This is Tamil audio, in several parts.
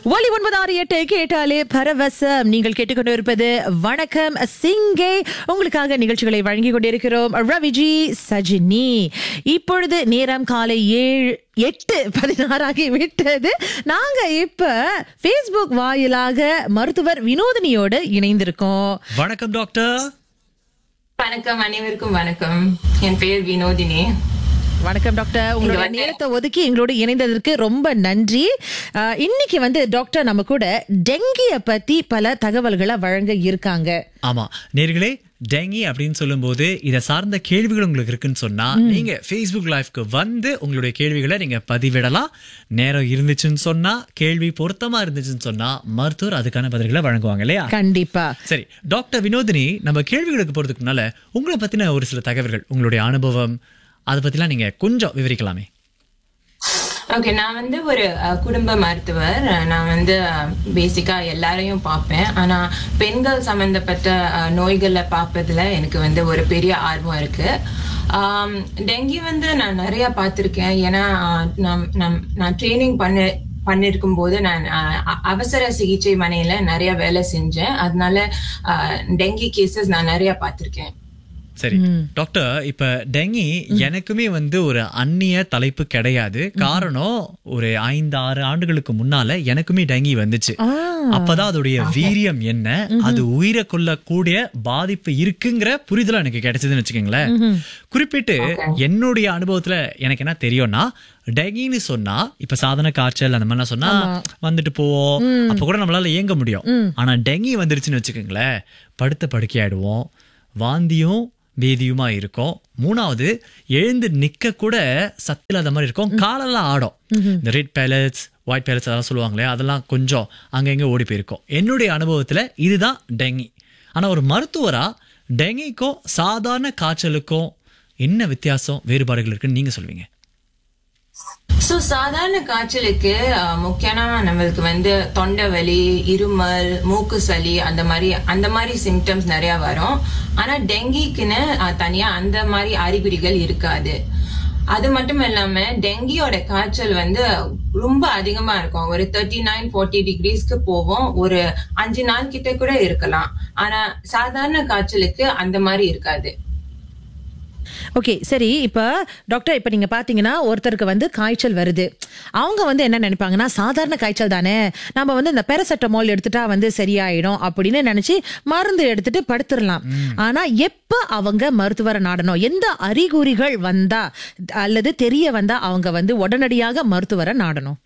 ஒலி ஒன்பது ஆறு எட்டு கேட்டாலே பரவசம் நீங்கள் கேட்டுக்கொண்டு இருப்பது வணக்கம் சிங்கே உங்களுக்காக நிகழ்ச்சிகளை வழங்கி கொண்டிருக்கிறோம் ரவிஜி சஜினி இப்பொழுது நேரம் காலை ஏழு எட்டு பதினாறாகி விட்டது நாங்க இப்ப Facebook வாயிலாக மருத்துவர் வினோதினியோடு இணைந்திருக்கோம் வணக்கம் டாக்டர் வணக்கம் அனைவருக்கும் வணக்கம் என் பெயர் வினோதினி வணக்கம் டாக்டர் உங்களோட வந்து- நேரத்தை ஒதுக்கி எங்களோட இணைந்ததற்கு ரொம்ப நன்றி அஹ், இன்னைக்கு வந்து டாக்டர் நம்ம கூட டெங்கிய பத்தி பல தகவல்களை வழங்க இருக்காங்க ஆமா நேர்களே டெங்கி அப்படின்னு சொல்லும்போது இதை சார்ந்த கேள்விகள் உங்களுக்கு இருக்குன்னு சொன்னா நீங்க ஃபேஸ்புக் லைவ்க்கு வந்து உங்களுடைய கேள்விகளை நீங்க பதிவிடலாம் நேரம் இருந்துச்சுன்னு சொன்னா கேள்வி பொருத்தமா இருந்துச்சுன்னு சொன்னா மருத்துவர் அதுக்கான பதில்களை வழங்குவாங்க இல்லையா கண்டிப்பா சரி டாக்டர் வினோதினி நம்ம கேள்விகளுக்கு போறதுக்கு முன்னால உங்களை பத்தின ஒரு சில தகவல்கள் உங்களுடைய அனுபவம் அதை பத்திலாம் நீங்க கொஞ்சம் விவரிக்கலாமே ஓகே நான் வந்து ஒரு அஹ், குடும்ப மருத்துவர் நான் வந்து பேசிக்கா எல்லாரையும் பார்ப்பேன் ஆனா பெண்கள் சம்பந்தப்பட்ட அஹ், நோய்களை பார்ப்பதுல எனக்கு வந்து ஒரு பெரிய ஆர்வம் இருக்கு ஆம், டெங்கி வந்து நான் நிறைய பார்த்துருக்கேன் ஏன்னா அஹ், நான் நான் நான் ட்ரைனிங் பண்ண பண்ணிருக்கும் போது நான் அஹ், அ- அவசர சிகிச்சை மனையில நிறைய வேலை செஞ்சேன் அதனால அஹ், டெங்கி கேசஸ் நான் நிறைய பார்த்துருக்கேன் சரி டாக்டர் இப்ப டெங்கி எனக்குமே வந்து ஒரு அந்நிய தலைப்பு கிடையாது காரணம் ஒரு ஐந்து ஆறு ஆண்டுகளுக்கு முன்னால எனக்குமே டெங்கி வந்துச்சு ஆ, அப்பதான் அதோடைய வீரியம் என்ன அது உயிரை கொள்ளக்கூடிய பாதிப்பு இருக்குங்கிற புரிதல் எனக்கு கிடைச்சதுன்னு வச்சுக்கோங்களேன் குறிப்பிட்டு என்னுடைய அனுபவத்துல எனக்கு என்ன தெரியும்னா டெங்கின்னு சொன்னா இப்ப சாதாரண காய்ச்சல் அந்த மாதிரிலாம் சொன்னா வந்துட்டு போவோம் அப்ப கூட நம்மளால இயங்க முடியும் ஆனா டெங்கி வந்துருச்சுன்னு வச்சுக்கோங்களேன் படுத்த படுக்கையாயிடுவோம் வாந்தியும் பேதியுமா இருக்கும் மூணாவது எழுந்து நிக்க கூட சத்து இல்லாத மாதிரி இருக்கும் காலெல்லாம் ஆடும் இந்த ரெட் பேலட்ஸ் ஒயிட் பேலட்ஸ் அதெல்லாம் சொல்லுவாங்களே அதெல்லாம் கொஞ்சம் அங்கங்க ஓடி போயிருக்கும் என்னுடைய அனுபவத்துல இதுதான் டெங்கி ஆனா ஒரு மருத்துவரா டெங்கிக்கும் சாதாரண காய்ச்சலுக்கும் என்ன வித்தியாசம் வேறுபாடுகள் இருக்குன்னு நீங்க சொல்லுவீங்க சோ சாதாரண காய்ச்சலுக்கு அஹ், முக்கியமா நம்மளுக்கு வந்து தொண்டை வலி இருமல் மூக்கு சளி அந்த மாதிரி அந்த மாதிரி சிம்டம்ஸ் நிறைய வரும் ஆனா டெங்கிக்குன்னு அஹ், தனியா அந்த மாதிரி அறிகுறிகள் இருக்காது அது மட்டும் இல்லாம டெங்கியோட காய்ச்சல் வந்து ரொம்ப அதிகமா இருக்கும் ஒரு தேர்ட்டி நைன் ஃபோர்ட்டி டிகிரிஸ்க்கு போவோம் ஒரு அஞ்சு நாள் கிட்ட கூட இருக்கலாம் ஆனா சாதாரண காய்ச்சலுக்கு அந்த மாதிரி இருக்காது ஓகே சரி இப்ப டாக்டர் இப்ப நீங்க பாத்தீங்கன்னா ஒருத்தருக்கு வந்து காய்ச்சல் வருது அவங்க வந்து என்ன நினைப்பாங்கன்னா சாதாரண காய்ச்சல் தானே நம்ம வந்து இந்த பெரசெட்டமால் எடுத்துட்டா வந்து சரியாயிடும் அப்படின்னு நினைச்சு மருந்து எடுத்துட்டு படுத்துடலாம் ஆனா எப்ப அவங்க மருத்துவரை நாடணும் எந்த அறிகுறிகள் வந்தா அல்லது தெரிய வந்தா அவங்க வந்து உடனடியாக மருத்துவரை நாடணும்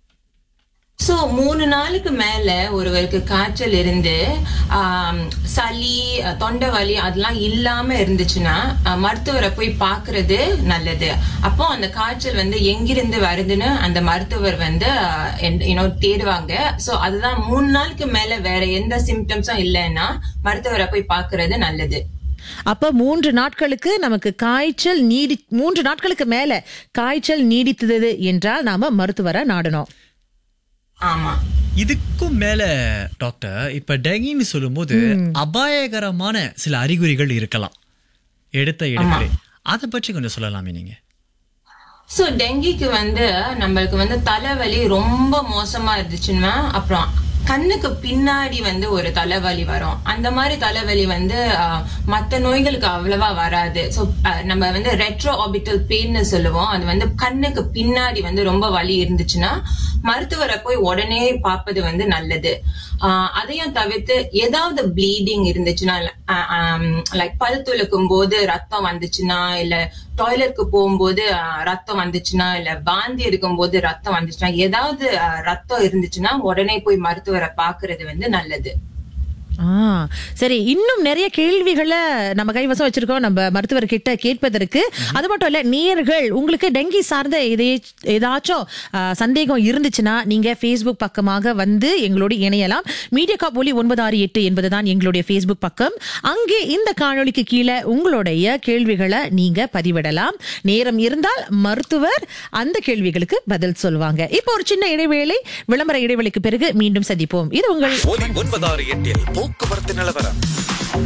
சோ மூணு நாளுக்கு மேல ஒருவருக்கு காய்ச்சல் இருந்து ஆம், சளி அஹ், தொண்டை வலி அதெல்லாம் இல்லாம இருந்துச்சுன்னா அஹ், மருத்துவரை போய் பார்க்கிறது நல்லது அப்போ அந்த காய்ச்சல் வந்து எங்கிருந்து வருதுன்னு அந்த மருத்துவர் வந்து யூனோ தேடுவாங்க சோ அதுதான் மூணு நாளுக்கு மேல வேற எந்த சிம்டம்ஸும் இல்லைன்னா மருத்துவரை போய் பார்க்கிறது நல்லது அப்ப மூன்று நாட்களுக்கு நமக்கு காய்ச்சல் நீடி மூன்று நாட்களுக்கு மேல காய்ச்சல் நீடித்தது என்றால் நாம மருத்துவரை நாடணும் ஆமா இதுக்கும் மேல டாக்டர் இப்ப டெங்கின்னு சொல்லும்போது அபாயகரமான சில அறிகுறிகள் இருக்கலாம் எடுத்த இடங்களே அதை பற்றி கொஞ்சம் சொல்லலாமே நீங்க சோ டெங்கிக்கு வந்து நம்மளுக்கு வந்து தலைவலி ரொம்ப மோசமா இருந்துச்சுன்னா அப்புறம் கண்ணுக்கு பின்னாடி வந்து ஒரு தலைவலி வரும் அந்த மாதிரி தலைவலி வந்து ஆஹ், மத்த நோய்களுக்கு அவ்வளவா வராது சோ நம்ம வந்து ரெட்ரோ ஆபிட்டல் பெயின்னு சொல்லுவோம் அது வந்து கண்ணுக்கு பின்னாடி வந்து ரொம்ப வலி இருந்துச்சுன்னா மருத்துவரை போய் உடனே பார்ப்பது வந்து நல்லது ஆஹ், அதையும் தவிர்த்து ஏதாவது ப்ளீடிங் இருந்துச்சுன்னா லைக் பல் துளக்கும் போது ரத்தம் வந்துச்சுன்னா இல்ல டாய்லெட்க்கு போகும்போது ஆஹ், ரத்தம் வந்துச்சுன்னா இல்ல வாந்தி எடுக்கும் போது ரத்தம் வந்துச்சுன்னா ஏதாவது ஆஹ், ரத்தம் இருந்துச்சுன்னா உடனே போய் மருத்துவரை பாக்குறது வந்து நல்லது ஆ சரி இன்னும் நிறைய கேள்விகளை நம்ம கைவசம் வச்சிருக்கோம் நம்ம மருத்துவர் கிட்ட கேட்பதற்கு அது மட்டும் இல்ல நேர்கள் உங்களுக்கு டெங்கி சார்ந்த இதே ஏதாச்சும் ஆ, சந்தேகம் இருந்துச்சுன்னா நீங்க Facebook பக்கமாக வந்து எங்களோடு இணையலாம் மீடியா காப் ஒலி ஒன்பது ஆறு எட்டு என்பதுதான் எங்களுடைய Facebook பக்கம் அங்கே இந்த காணொளிக்கு கீழே உங்களுடைய கேள்விகளை நீங்க பதிவிடலாம் நேரம் இருந்தால் மருத்துவர் அந்த கேள்விகளுக்கு பதில் சொல்லுவாங்க இப்போ ஒரு சின்ன இடைவேளை விளம்பர இடைவேளைக்கு பிறகு மீண்டும் சந்திப்போம் இது உங்கள் ஒலி ஒன்பதாறு எட்டில் போக்குவரத்து நிலவரம்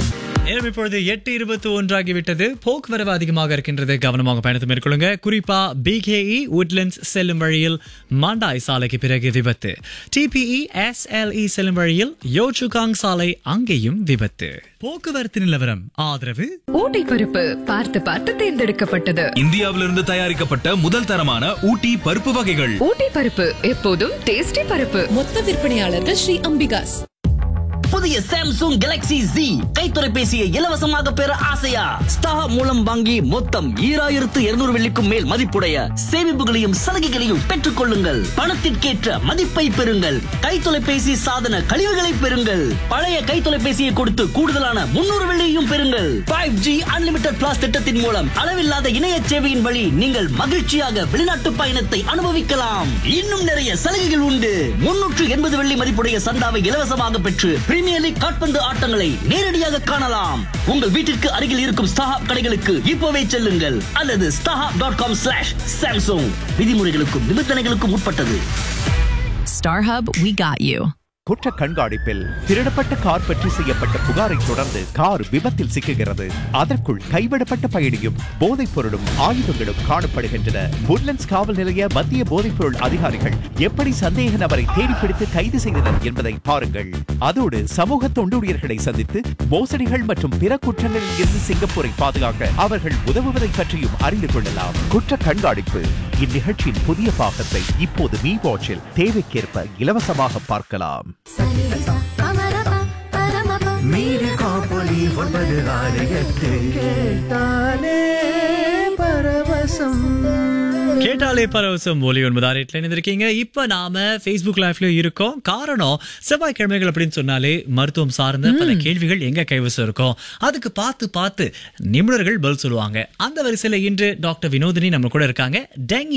நேரம் இப்பொழுது எட்டு இருபத்தி ஒன்றாகிவிட்டது போக்குவரவு அதிகமாக இருக்கின்றது கவனமாக பயணத்தை மேற்கொள்ளுங்க குறிப்பா பிகேஇ உட்லண்ட்ஸ் செல்லும் வழியில் மாண்டாய் சாலைக்கு பிறகு விபத்து டிபிஇ எஸ்எல்இ செல்லும் வழியில் யோச்சுகாங் சாலை அங்கேயும் விபத்து போக்குவரத்து நிலவரம் ஆதரவு ஊட்டி பருப்பு பார்த்து பார்த்து தேர்ந்தெடுக்கப்பட்டது இந்தியாவிலிருந்து தயாரிக்கப்பட்ட முதல் தரமான ஊட்டி பருப்பு வகைகள் ஊட்டி பருப்பு எப்போதும் டேஸ்டி பருப்பு மொத்த விற்பனையாளர்கள் ஸ்ரீ அம்பிகாஸ் புதிய சாம்சங் கேலக்ஸி Z கைத்தொலைபேசியை இலவசமாக பெற ஆசையா ஸ்டார் மூலம் வாங்கி மொத்தம் ஈராயிரத்து இருநூறு வெள்ளிக்கும் மேல் மதிப்புடைய சேமிப்புகளையும் சலுகைகளையும் பெற்றுக் கொள்ளுங்கள் பணத்திற்கேற்ற மதிப்பை பெறுங்கள் கைத்தொலைபேசி சாதன கழிவுகளை பெறுங்கள் பழைய கைத்தொலைபேசியை கொடுத்து கூடுதலான முன்னூறு வெள்ளியையும் பெறுங்கள் ஃபைவ் ஜி அன்லிமிடெட் பிளாஸ் திட்டத்தின் மூலம் அளவில்லாத இணைய சேவையின் வழி நீங்கள் மகிழ்ச்சியாக வெளிநாட்டு பயணத்தை அனுபவிக்கலாம் இன்னும் நிறைய சலுகைகள் உண்டு முன்னூற்று எண்பது வெள்ளி மதிப்புடைய சந்தாவை இலவசமாக பெற்று பிரீமியர் லீக் காட்பந்து ஆட்டங்களை நேரடியாக காணலாம் உங்கள் வீட்டிற்கு அருகில் இருக்கும் ஸ்டாஹாப் கடைகளுக்கு இப்போவே செல்லுங்கள் அல்லது ஸ்டாஹாப் டாட் காம் ஸ்லாஷ் சாம்சங் விதிமுறைகளுக்கும் நிபந்தனைகளுக்கும் உட்பட்டது Star Hub, we got you. குற்ற கண்காணிப்பில் திருடப்பட்ட கார் பற்றி செய்யப்பட்ட புகாரை தொடர்ந்து கார் விபத்தில் சிக்குகிறது அதற்குள் கைவிடப்பட்ட பயணியும் போதைப் பொருளும் ஆயுதங்களும் காணப்படுகின்றன woodlands காவல் நிலைய மத்திய போதைப் பொருள் அதிகாரிகள் எப்படி சந்தேக நபரை தேடிப்பிடித்து கைது செய்தனர் என்பதை பாருங்கள் அதோடு சமூக தொண்டூழியர்களை சந்தித்து மோசடிகள் மற்றும் பிற குற்றங்களில் இருந்து சிங்கப்பூரை பாதுகாக்க அவர்கள் உதவுவதை பற்றியும் அறிந்து கொள்ளலாம் குற்ற கண்காணிப்பு இந்நிகழ்ச்சியின் புதிய பாகத்தை இப்போது மீ வாட்சில் தேவைக்கேற்ப இலவசமாக பார்க்கலாம் கேட்டாலே பரவசம் ஒலி ஒன்பது ஆறு இணைந்திருக்கீங்க இப்ப நாம Facebook லைவ்ல இருக்கோம் காரணம் செவ்வாய்க்கிழமைகள் அப்படின்னு சொன்னாலே மருத்துவம் சார்ந்த பல கேள்விகள் எங்க கைவசம் இருக்கும் அதுக்கு பார்த்து பார்த்து நிபுணர்கள் பதில் சொல்லுவாங்க அந்த வரிசையில இன்று டாக்டர் வினோதினி நம்ம கூட இருக்காங்க டெங்கி